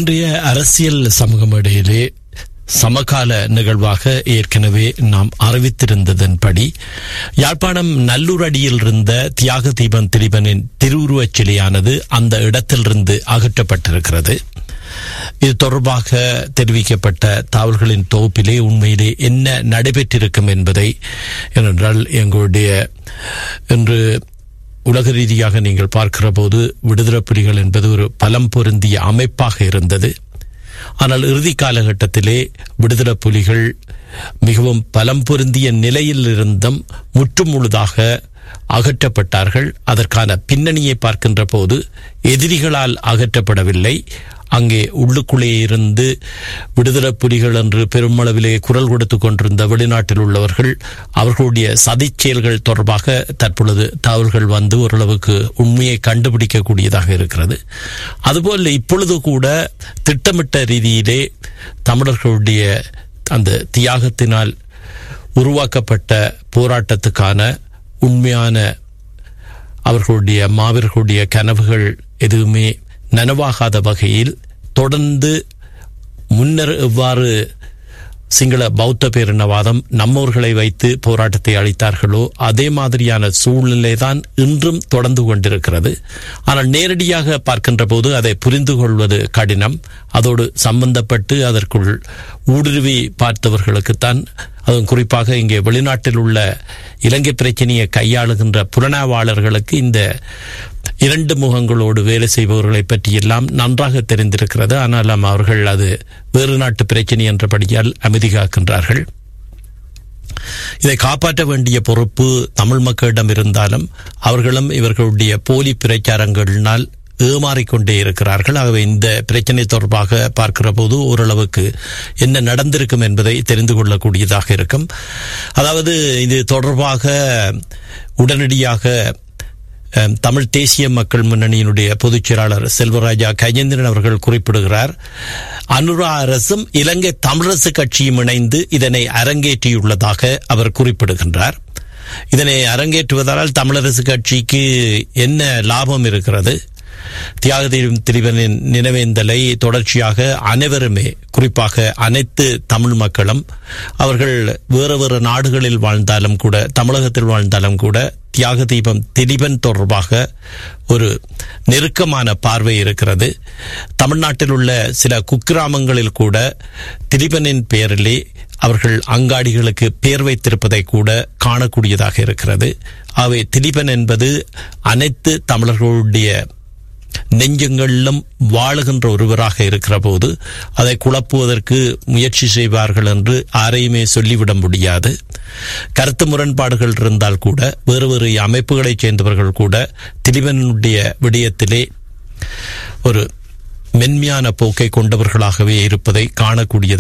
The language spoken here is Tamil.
இன்றைய அரசியல் சமூக மேடையிலே சமகால நிகழ்வாக ஏற்கனவே நாம் அறிவித்திருந்ததன்படி யாழ்ப்பாணம் நல்லூர் அடியில் இருந்த தியாக தீபன் திலீபனின் திருவுருவச் சிலையானது அந்த இடத்திலிருந்து அகற்றப்பட்டிருக்கிறது இது தொடர்பாக தெரிவிக்கப்பட்ட தகவல்களின் தொகுப்பிலே உண்மையிலே என்ன நடைபெற்றிருக்கும் என்பதை ஏனென்றால் எங்களுடைய இன்று உலக ரீதியாக நீங்கள் பார்க்கிற போது விடுதலை புலிகள் என்பது ஒரு பலம் பொருந்திய அமைப்பாக இருந்தது ஆனால் இறுதி காலகட்டத்திலே விடுதலை புலிகள் மிகவும் பலம் பொருந்திய நிலையில் இருந்தும் முற்றுமுழுதாக அகற்றப்பட்டார்கள் அதற்கான பின்னணியை பார்க்கின்ற போது எதிரிகளால் அகற்றப்படவில்லை அங்கே உள்ளுக்குள்ளே இருந்து விடுதலை புலிகள் என்று பெருமளவிலே குரல் கொடுத்து கொண்டிருந்த வெளிநாட்டில் உள்ளவர்கள் அவர்களுடைய சதிச் செயல்கள் தொடர்பாக தற்பொழுது தகவல்கள் வந்து ஓரளவுக்கு உண்மையை கண்டுபிடிக்கக்கூடியதாக இருக்கிறது அதுபோல் இப்பொழுது கூட திட்டமிட்ட ரீதியிலே தமிழர்களுடைய அந்த தியாகத்தினால் உருவாக்கப்பட்ட போராட்டத்துக்கான உண்மையான அவர்களுடைய மாவீரர்களுடைய கனவுகள் எதுவுமே நனவாகாத வகையில் தொடர்ந்து முன்னர் எவ்வாறு சிங்கள பௌத்த பேரினவாதம் நம்மவர்களை வைத்து போராட்டத்தை அளித்தார்களோ அதே மாதிரியான சூழ்நிலை தான் இன்றும் தொடர்ந்து கொண்டிருக்கிறது ஆனால் நேரடியாக பார்க்கின்ற போது அதை புரிந்து கொள்வது கடினம் அதோடு சம்பந்தப்பட்டு அதற்குள் ஊடுருவி பார்த்தவர்களுக்குத்தான் அதுவும் குறிப்பாக இங்கே வெளிநாட்டில் உள்ள இலங்கை பிரச்சனையை கையாளுகின்ற புலனாய்வாளர்களுக்கு இந்த இரண்டு முகங்களோடு வேலை செய்பவர்களை பற்றியெல்லாம் நன்றாக தெரிந்திருக்கிறது ஆனாலும் அவர்கள் அது வேறு நாட்டு பிரச்சனை என்றபடியால் அமைதி காக்கின்றார்கள் இதை காப்பாற்ற வேண்டிய பொறுப்பு தமிழ் மக்களிடம் இருந்தாலும் அவர்களும் இவர்களுடைய போலி பிரச்சாரங்களினால் ஏமாறிக்கொண்டே இருக்கிறார்கள் ஆகவே இந்த பிரச்சனை தொடர்பாக பார்க்கிற போது ஓரளவுக்கு என்ன நடந்திருக்கும் என்பதை தெரிந்து கொள்ளக்கூடியதாக இருக்கும் அதாவது இது தொடர்பாக உடனடியாக தமிழ் தேசிய மக்கள் முன்னணியினுடைய பொதுச் செயலாளர் செல்வராஜா கஜேந்திரன் அவர்கள் குறிப்பிடுகிறார் அனுரா அரசும் இலங்கை தமிழரசு கட்சியும் இணைந்து இதனை அரங்கேற்றியுள்ளதாக அவர் குறிப்பிடுகின்றார் இதனை அரங்கேற்றுவதால் தமிழரசு கட்சிக்கு என்ன லாபம் இருக்கிறது தியாக திரிவனின் நினைவேந்தலை தொடர்ச்சியாக அனைவருமே குறிப்பாக அனைத்து தமிழ் மக்களும் அவர்கள் வேறு வேறு நாடுகளில் வாழ்ந்தாலும் கூட தமிழகத்தில் வாழ்ந்தாலும் கூட தியாக தீபம் திலீபன் தொடர்பாக ஒரு நெருக்கமான பார்வை இருக்கிறது தமிழ்நாட்டில் உள்ள சில குக்கிராமங்களில் கூட திலீபனின் பெயரிலே அவர்கள் அங்காடிகளுக்கு பெயர் வைத்திருப்பதை கூட காணக்கூடியதாக இருக்கிறது அவை திலீபன் என்பது அனைத்து தமிழர்களுடைய நெஞ்சங்களிலும் வாழுகின்ற ஒருவராக இருக்கிற போது அதை குழப்புவதற்கு முயற்சி செய்வார்கள் என்று யாரையுமே சொல்லிவிட முடியாது கருத்து முரண்பாடுகள் இருந்தால் கூட வேறு வேறு அமைப்புகளைச் சேர்ந்தவர்கள் கூட திரிவனுடைய விடயத்திலே ஒரு மென்மையான போக்கை கொண்டவர்களாகவே இருப்பதை காணக்கூடியது